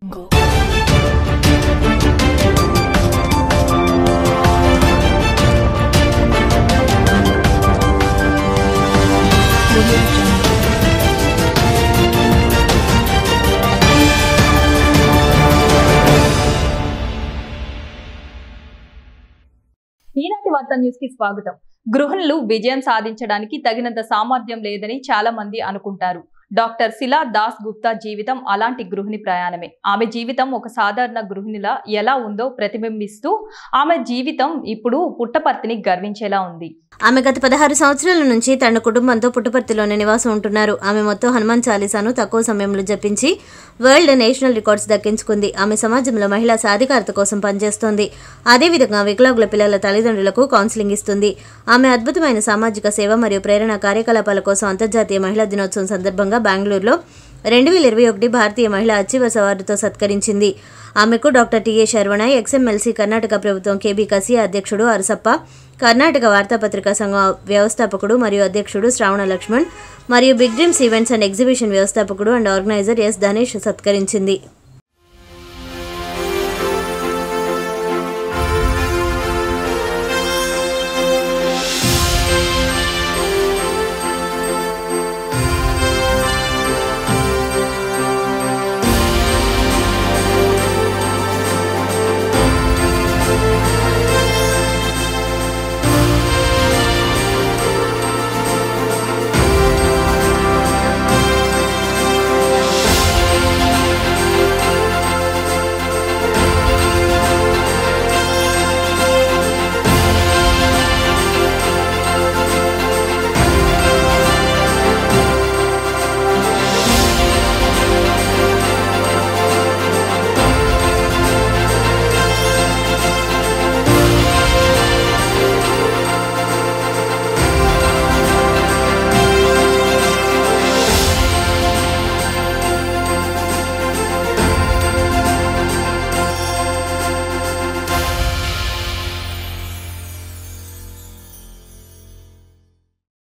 Go. ఈనాటి వార్త news కి స్వాగతం గృహిణులు విజయం సాధించడానికి తగినంత సామర్థ్యం లేదని చాలా మంది అనుకుంటారు డాక్టర్ శిలా దాస్ గుప్తా జీవితం అలాంటి గృహిణి ప్రయాణమే ఆమె జీవితం ఒక సాధారణ గృహిణిలా ఎలా ఉందో ప్రతిబింబిస్తూ ఆమె జీవితం ఇప్పుడు పుట్టపర్తిని గర్వించేలా ఉంది ఆమె గత పదహారు సంవత్సరాల నుంచి తన కుటుంబంతో పుట్టపర్తిలోనే నివాసం ఉంటున్నారు ఆమె మొత్తం హనుమాన్ చాలీసాను తక్కువ సమయంలో జపించి వరల్డ్ నేషనల్ రికార్డ్స్ దక్కించుకుంది ఆమె సమాజంలో మహిళా సాధికారత కోసం పనిచేస్తోంది అదేవిధంగా వికలాంగుల పిల్లల తల్లిదండ్రులకు కౌన్సిలింగ్ ఇస్తుంది ఆమె అద్భుతమైన సామాజిక సేవ మరియు ప్రేరణ కార్యకలాపాల కోసం అంతర్జాతీయ మహిళా దినోత్సవం సందర్భంగా బెంగళూరులో రెండు వేల ఇరవై ఒకటి భారతీయ మహిళా అచీవర్స్ అవార్డుతో సత్కరించింది ఆమెకు doctor TA Sharavana ex MLC Karnataka ప్రభుత్వం కేబీ కసియా అధ్యక్షుడు అరసప్ప కర్ణాటక వార్తాపత్రికా సంఘం వ్యవస్థాపకుడు మరియు అధ్యక్షుడు శ్రావణ లక్ష్మణ్ మరియు big dreams events and exhibition వ్యవస్థాపకుడు అండ్ ఆర్గనైజర్ ఎస్ ధనేష్ సత్కరించింది